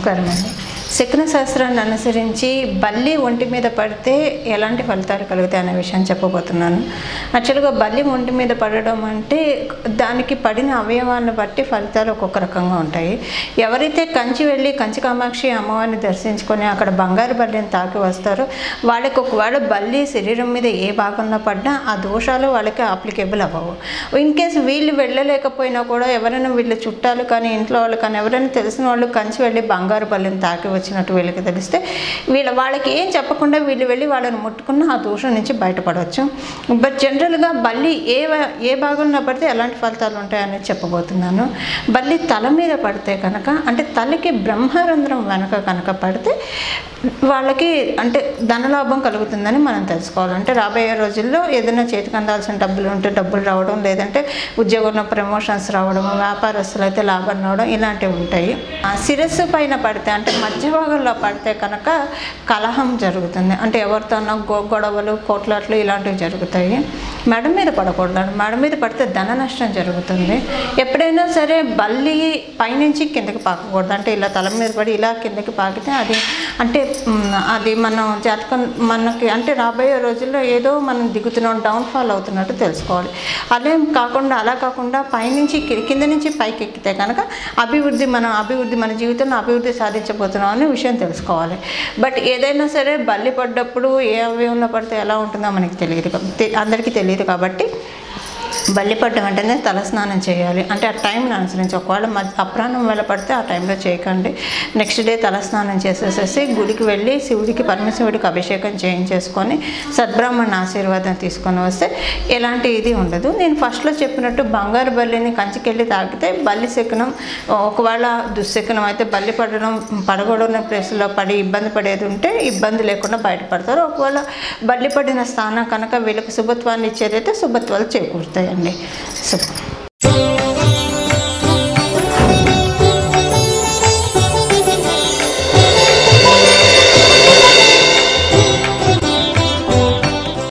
నమస్కారం అండి శకున శాస్త్రాన్ని అనుసరించి బల్లి ఒంటి మీద పడితే ఎలాంటి ఫలితాలు కలుగుతాయి అనే విషయం చెప్పబోతున్నాను యాక్చువల్గా బల్లి ఒంటి మీద పడడం అంటే దానికి పడిన అవయవాన్ని బట్టి ఫలితాలు ఒక్కొక్క రకంగా ఉంటాయి ఎవరైతే కంచి వెళ్ళి కంచి కామాక్షి అమ్మవారిని దర్శించుకొని అక్కడ బంగారు బల్లిని తాకి వస్తారో వాళ్ళకి ఒకవేళ బల్లి శరీరం మీద ఏ భాగంలో పడ్డా ఆ దోషాలు వాళ్ళకి అప్లికేబుల్ అవ్వవు ఇన్ కేసు వీళ్ళు వెళ్ళలేకపోయినా కూడా ఎవరైనా వీళ్ళ చుట్టాలు కానీ ఇంట్లో వాళ్ళు కానీ ఎవరైనా తెలిసిన వాళ్ళు కంచి వెళ్ళి బంగారు బల్లిని తాకి వచ్చినట్టు వీళ్ళకి తెలిస్తే వీళ్ళ వాళ్ళకి ఏం చెప్పకుండా వీళ్ళు వెళ్ళి వాళ్ళని ముట్టుకున్న ఆ దోషం నుంచి బయటపడవచ్చు బట్ జనరల్గా బల్లి ఏ వ- ఏ భాగంలో పడితే ఎలాంటి ఫలితాలు ఉంటాయనేది చెప్పబోతున్నాను బల్లి తల మీద పడితే కనుక అంటే తలకి బ్రహ్మరంధ్రం వెనక కనుక పడితే వాళ్ళకి అంటే ధనలాభం కలుగుతుందని మనం తెలుసుకోవాలి అంటే రాబోయే రోజుల్లో ఏదైనా చేతికి అందాల్సిన డబ్బులు ఉంటే డబ్బులు రావడం లేదంటే ఉద్యోగంలో ప్రమోషన్స్ రావడం వ్యాపారస్తులు అయితే లాభం రావడం ఇలాంటివి ఉంటాయి ఆ శిరస్సు పైన పడితే అంటే మధ్య భాగంలో పడితే కనుక కలహం జరుగుతుంది అంటే ఎవరితోనో గో గొడవలు కోట్లాట్లు ఇలాంటివి జరుగుతాయి మెడ మీద పడకూడదు మెడ మీద పడితే ధన నష్టం జరుగుతుంది ఎప్పుడైనా సరే బల్లి పైనుంచి కిందకి పాకకూడదు అంటే ఇలా తల మీద పడి ఇలా కిందకి పాకితే అది అంటే మ్, అది మనం జాతకం మనకి అంటే రాబోయే రోజుల్లో ఏదో మనం దిగుతున్నాం డౌన్ఫాల్ అవుతున్నట్టు తెలుసుకోవాలి అదే కాకుండా అలా కాకుండా పైనుంచి కి- కింద నుంచి పైకి ఎక్కితే కనుక అభివృద్ధి మనం అభివృద్ధి మన జీవితంలో అభివృద్ధి సాధించబోతున్నాం అనే విషయం తెలుసుకోవాలి బట్ ఏదైనా సరే బల్లి పడ్డప్పుడు ఏ అవయవంలో పడితే ఎలా ఉంటుందో మనకి తెలియదు కాబ- తె- అందరికీ తెలియదు కాబట్టి బల్లి పడ్డ వెంటనే తలస్నానం చేయాలి అంటే ఆ టైంని అనుసరించి ఒకవేళ మధ్య అప్రాహ్నం వేళ పడితే ఆ టైంలో చేయకండి నెక్స్ట్ డే తలస్నానం చేసేసేసి గుడికి వెళ్ళి శివుడికి పరమశివుడికి అభిషేకం చేయించేసుకొని సద్బ్రాహ్మణ ఆశీర్వాదం తీసుకొని వస్తే ఎలాంటి ఇది ఉండదు నేను ఫస్ట్లో చెప్పినట్టు బంగారు బల్లిని కంచికెళ్ళి తాకితే బల్లి శకునం ఒకవేళ దుశ్శకునం అయితే బల్లి పడడం పడకూడని ప్లేస్లో పడి ఇబ్బంది పడేది ఉంటే ఇబ్బంది లేకుండా బయటపడతారు ఒకవేళ బల్లి పడిన స్థానం కనుక వీళ్ళకి శుభత్వాన్ని ఇచ్చేదైతే శుభత్వాలు చేకూరుతాయండి శుభం